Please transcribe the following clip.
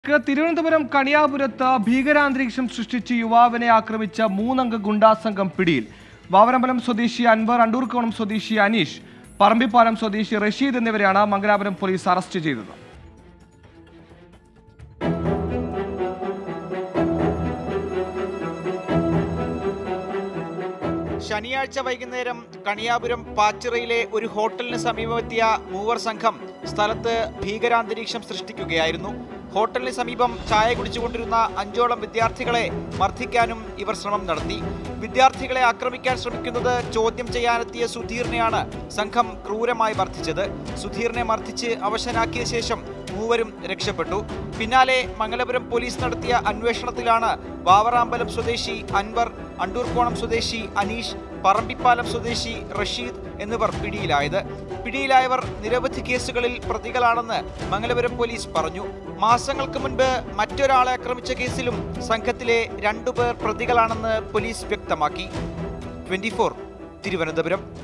ക്ക് തിരുവനന്തപുരം കണിയാപുരത്ത് ഭീകരാന്തരീക്ഷം സൃഷ്ടിച്ച് യുവാവിനെ ആക്രമിച്ച മൂന്നംഗ ഗുണ്ടാസംഘം പിടിയിൽ വാവരമ്പലം സ്വദേശി അൻവർ അണ്ടൂർക്കോണം സ്വദേശി അനീഷ് പറമ്പിപ്പാലം സ്വദേശി റഷീദ് എന്നിവരെയാണ് മംഗലാപുരം പോലീസ് അറസ്റ്റ് ചെയ്തത് ശനിയാഴ്ച വൈകുന്നേരം കണിയാപുരം പാച്ചിറയിലെ ഒരു ഹോട്ടലിന് സമീപമെത്തിയ മൂവർ സംഘം സ്ഥലത്ത് ഭീകരാന്തരീക്ഷം സൃഷ്ടിക്കുകയായിരുന്നു ഹോട്ടലിന് സമീപം ചായ കുടിച്ചുകൊണ്ടിരുന്ന അഞ്ചോളം വിദ്യാർത്ഥികളെ മർദ്ദിക്കാനും ഇവർ ശ്രമം നടത്തി വിദ്യാർത്ഥികളെ ആക്രമിക്കാൻ ശ്രമിക്കുന്നത് ചോദ്യം ചെയ്യാനെത്തിയ സുധീറിനെയാണ് സംഘം ക്രൂരമായി മർദ്ദിച്ചത് സുധീറിനെ മർദ്ദിച്ച് അവശനാക്കിയ ശേഷം മൂവരും രക്ഷപ്പെട്ടു പിന്നാലെ മംഗലപുരം പോലീസ് നടത്തിയ അന്വേഷണത്തിലാണ് വാവറാമ്പലം സ്വദേശി അൻവർ അണ്ടൂർക്കോണം സ്വദേശി അനീഷ് പറമ്പിപ്പാലം സ്വദേശി റഷീദ് എന്നിവർ പിടിയിലായത് പിടിയിലായവർ നിരവധി കേസുകളിൽ പ്രതികളാണെന്ന് മംഗലപുരം പോലീസ് പറഞ്ഞു മാസങ്ങൾക്ക് മുൻപ് മറ്റൊരാളെ ആക്രമിച്ച കേസിലും സംഘത്തിലെ രണ്ടുപേർ പ്രതികളാണെന്ന് പോലീസ് വ്യക്തമാക്കി ട്വന്റി തിരുവനന്തപുരം